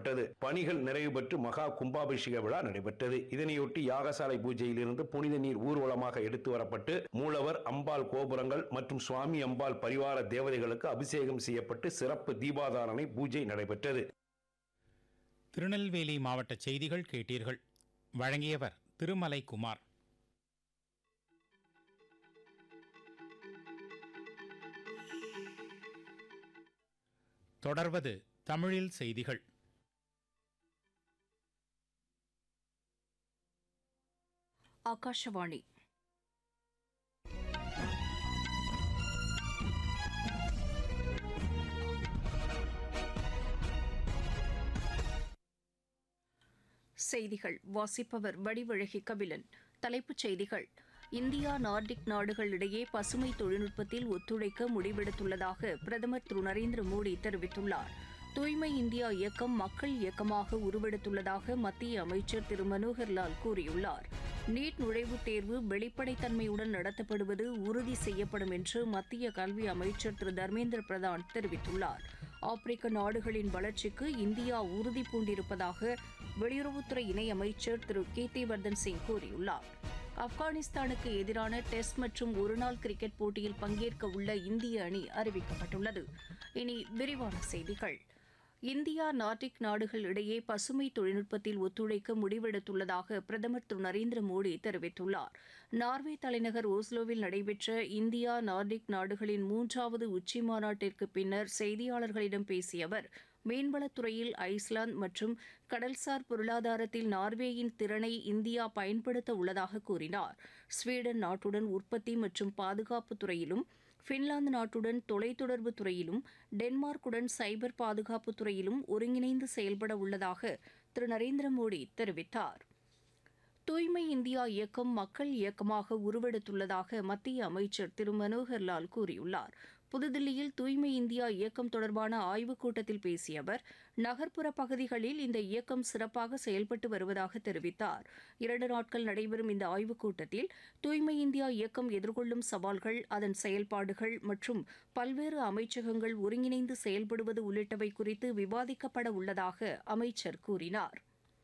கொண்டாடப்பட்டது பணிகள் நிறைவு பெற்று மகா கும்பாபிஷேக விழா நடைபெற்றது இதனையொட்டி யாகசாலை பூஜையிலிருந்து புனித நீர் ஊர்வலமாக எடுத்து வரப்பட்டு மூலவர் அம்பாள் கோபுரங்கள் மற்றும் சுவாமி அம்பாள் பரிவார தேவதைகளுக்கு அபிஷேகம் செய்யப்பட்டு சிறப்பு தீபாதாரணை பூஜை நடைபெற்றது திருநெல்வேலி மாவட்ட செய்திகள் கேட்டீர்கள் வழங்கியவர் திருமலை குமார் தொடர்வது தமிழில் செய்திகள் ಆಕಾಶವಾಣಿ செய்திகள் வாசிப்பவர் வடிவழகி கபிலன் தலைப்புச் செய்திகள் இந்தியா நார்டிக் நாடுகளிடையே பசுமை தொழில்நுட்பத்தில் ஒத்துழைக்க முடிவெடுத்துள்ளதாக பிரதமர் திரு நரேந்திர மோடி தெரிவித்துள்ளார் தூய்மை இந்தியா இயக்கம் மக்கள் இயக்கமாக உருவெடுத்துள்ளதாக மத்திய அமைச்சர் திரு மனோகர் லால் கூறியுள்ளார் நீட் நுழைவுத் தேர்வு வெளிப்படைத்தன்மையுடன் நடத்தப்படுவது உறுதி செய்யப்படும் என்று மத்திய கல்வி அமைச்சர் திரு தர்மேந்திர பிரதான் தெரிவித்துள்ளார் ஆப்பிரிக்க நாடுகளின் வளர்ச்சிக்கு இந்தியா உறுதி பூண்டிருப்பதாக வெளியுறவுத்துறை இணையமைச்சர் திரு கீர்த்திவர்தன் சிங் கூறியுள்ளார் ஆப்கானிஸ்தானுக்கு எதிரான டெஸ்ட் மற்றும் ஒருநாள் கிரிக்கெட் போட்டியில் பங்கேற்க உள்ள இந்திய அணி அறிவிக்கப்பட்டுள்ளது இனி விரிவான செய்திகள் இந்தியா நார்டிக் நாடுகள் இடையே பசுமை தொழில்நுட்பத்தில் ஒத்துழைக்க முடிவெடுத்துள்ளதாக பிரதமர் திரு நரேந்திர மோடி தெரிவித்துள்ளார் நார்வே தலைநகர் ஓஸ்லோவில் நடைபெற்ற இந்தியா நார்டிக் நாடுகளின் மூன்றாவது உச்சி மாநாட்டிற்கு பின்னர் செய்தியாளர்களிடம் பேசிய அவர் மீன்வளத்துறையில் ஐஸ்லாந்து மற்றும் கடல்சார் பொருளாதாரத்தில் நார்வேயின் திறனை இந்தியா பயன்படுத்த உள்ளதாக கூறினார் ஸ்வீடன் நாட்டுடன் உற்பத்தி மற்றும் பாதுகாப்பு துறையிலும் பின்லாந்து நாட்டுடன் தொலைத்தொடர்பு துறையிலும் டென்மார்க்குடன் சைபர் பாதுகாப்பு துறையிலும் ஒருங்கிணைந்து செயல்பட உள்ளதாக திரு நரேந்திர மோடி தெரிவித்தார் தூய்மை இந்தியா இயக்கம் மக்கள் இயக்கமாக உருவெடுத்துள்ளதாக மத்திய அமைச்சர் திரு மனோகர் லால் கூறியுள்ளார் புதுதில்லியில் தூய்மை இந்தியா இயக்கம் தொடர்பான ஆய்வுக் கூட்டத்தில் பேசிய அவர் நகர்ப்புற பகுதிகளில் இந்த இயக்கம் சிறப்பாக செயல்பட்டு வருவதாக தெரிவித்தார் இரண்டு நாட்கள் நடைபெறும் இந்த ஆய்வுக் கூட்டத்தில் தூய்மை இந்தியா இயக்கம் எதிர்கொள்ளும் சவால்கள் அதன் செயல்பாடுகள் மற்றும் பல்வேறு அமைச்சகங்கள் ஒருங்கிணைந்து செயல்படுவது உள்ளிட்டவை குறித்து விவாதிக்கப்பட உள்ளதாக அமைச்சர் கூறினார்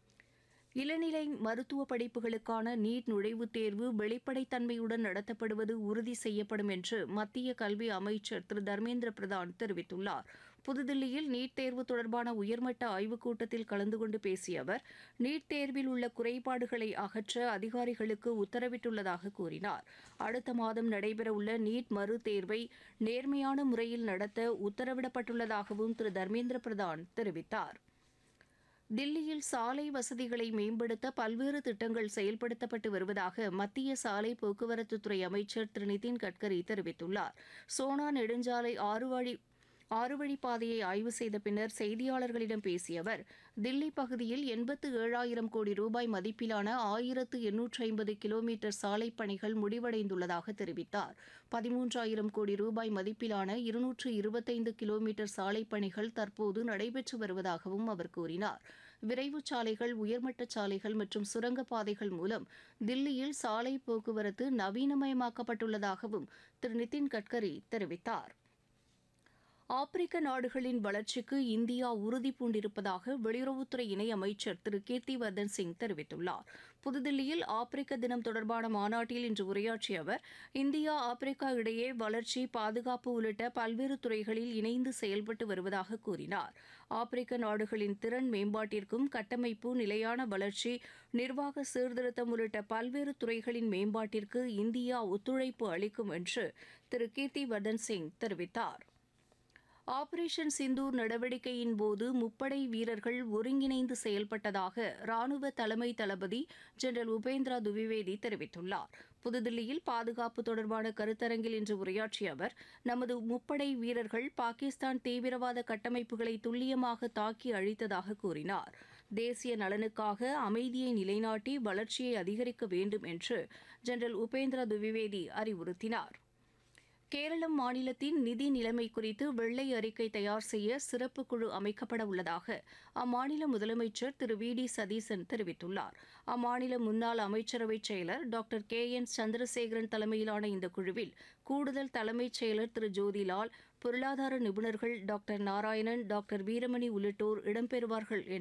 இளநிலை மருத்துவ படிப்புகளுக்கான நீட் நுழைவுத் தேர்வு வெளிப்படைத்தன்மையுடன் நடத்தப்படுவது உறுதி செய்யப்படும் என்று மத்திய கல்வி அமைச்சர் திரு தர்மேந்திர பிரதான் தெரிவித்துள்ளார் புதுதில்லியில் நீட் தேர்வு தொடர்பான உயர்மட்ட ஆய்வுக் கூட்டத்தில் கலந்து கொண்டு பேசிய அவர் நீட் தேர்வில் உள்ள குறைபாடுகளை அகற்ற அதிகாரிகளுக்கு உத்தரவிட்டுள்ளதாக கூறினார் அடுத்த மாதம் நடைபெறவுள்ள நீட் மறு தேர்வை நேர்மையான முறையில் நடத்த உத்தரவிடப்பட்டுள்ளதாகவும் திரு தர்மேந்திர பிரதான் தெரிவித்தார் தில்லியில் சாலை வசதிகளை மேம்படுத்த பல்வேறு திட்டங்கள் செயல்படுத்தப்பட்டு வருவதாக மத்திய சாலை போக்குவரத்துத்துறை அமைச்சர் திரு நிதின் கட்கரி தெரிவித்துள்ளார் சோனா நெடுஞ்சாலை ஆறு வழி ஆறு வழிப்பாதையை ஆய்வு செய்த பின்னர் செய்தியாளர்களிடம் பேசிய அவர் தில்லி பகுதியில் எண்பத்து ஏழாயிரம் கோடி ரூபாய் மதிப்பிலான ஆயிரத்து எண்ணூற்று ஐம்பது கிலோமீட்டர் சாலை பணிகள் முடிவடைந்துள்ளதாக தெரிவித்தார் பதிமூன்றாயிரம் கோடி ரூபாய் மதிப்பிலான இருநூற்று இருபத்தைந்து கிலோமீட்டர் சாலை பணிகள் தற்போது நடைபெற்று வருவதாகவும் அவர் கூறினார் விரைவு சாலைகள் உயர்மட்ட சாலைகள் மற்றும் சுரங்கப்பாதைகள் மூலம் தில்லியில் சாலை போக்குவரத்து நவீனமயமாக்கப்பட்டுள்ளதாகவும் திரு நிதின் கட்கரி தெரிவித்தார் ஆப்பிரிக்க நாடுகளின் வளர்ச்சிக்கு இந்தியா உறுதி பூண்டிருப்பதாக வெளியுறவுத்துறை இணையமைச்சர் திரு கீர்த்திவர்தன் சிங் தெரிவித்துள்ளார் புதுதில்லியில் ஆப்பிரிக்க தினம் தொடர்பான மாநாட்டில் இன்று உரையாற்றிய அவர் இந்தியா ஆப்பிரிக்கா இடையே வளர்ச்சி பாதுகாப்பு உள்ளிட்ட பல்வேறு துறைகளில் இணைந்து செயல்பட்டு வருவதாக கூறினார் ஆப்பிரிக்க நாடுகளின் திறன் மேம்பாட்டிற்கும் கட்டமைப்பு நிலையான வளர்ச்சி நிர்வாக சீர்திருத்தம் உள்ளிட்ட பல்வேறு துறைகளின் மேம்பாட்டிற்கு இந்தியா ஒத்துழைப்பு அளிக்கும் என்று திரு கீர்த்திவர்தன் சிங் தெரிவித்தார் ஆபரேஷன் சிந்தூர் நடவடிக்கையின் போது முப்படை வீரர்கள் ஒருங்கிணைந்து செயல்பட்டதாக ராணுவ தலைமை தளபதி ஜெனரல் உபேந்திரா துவிவேதி தெரிவித்துள்ளார் புதுதில்லியில் பாதுகாப்பு தொடர்பான கருத்தரங்கில் இன்று உரையாற்றிய அவர் நமது முப்படை வீரர்கள் பாகிஸ்தான் தீவிரவாத கட்டமைப்புகளை துல்லியமாக தாக்கி அழித்ததாக கூறினார் தேசிய நலனுக்காக அமைதியை நிலைநாட்டி வளர்ச்சியை அதிகரிக்க வேண்டும் என்று ஜெனரல் உபேந்திரா துவிவேதி அறிவுறுத்தினார் கேரளம் மாநிலத்தின் நிதி நிலைமை குறித்து வெள்ளை அறிக்கை தயார் செய்ய சிறப்பு குழு அமைக்கப்பட உள்ளதாக அம்மாநில முதலமைச்சர் திரு வி டி சதீசன் தெரிவித்துள்ளார் அம்மாநில முன்னாள் அமைச்சரவை செயலர் டாக்டர் கே என் சந்திரசேகரன் தலைமையிலான இந்த குழுவில் கூடுதல் தலைமைச் செயலர் திரு ஜோதிலால் பொருளாதார நிபுணர்கள் டாக்டர் நாராயணன் டாக்டர் வீரமணி உள்ளிட்டோர் இடம்பெறுவார்கள்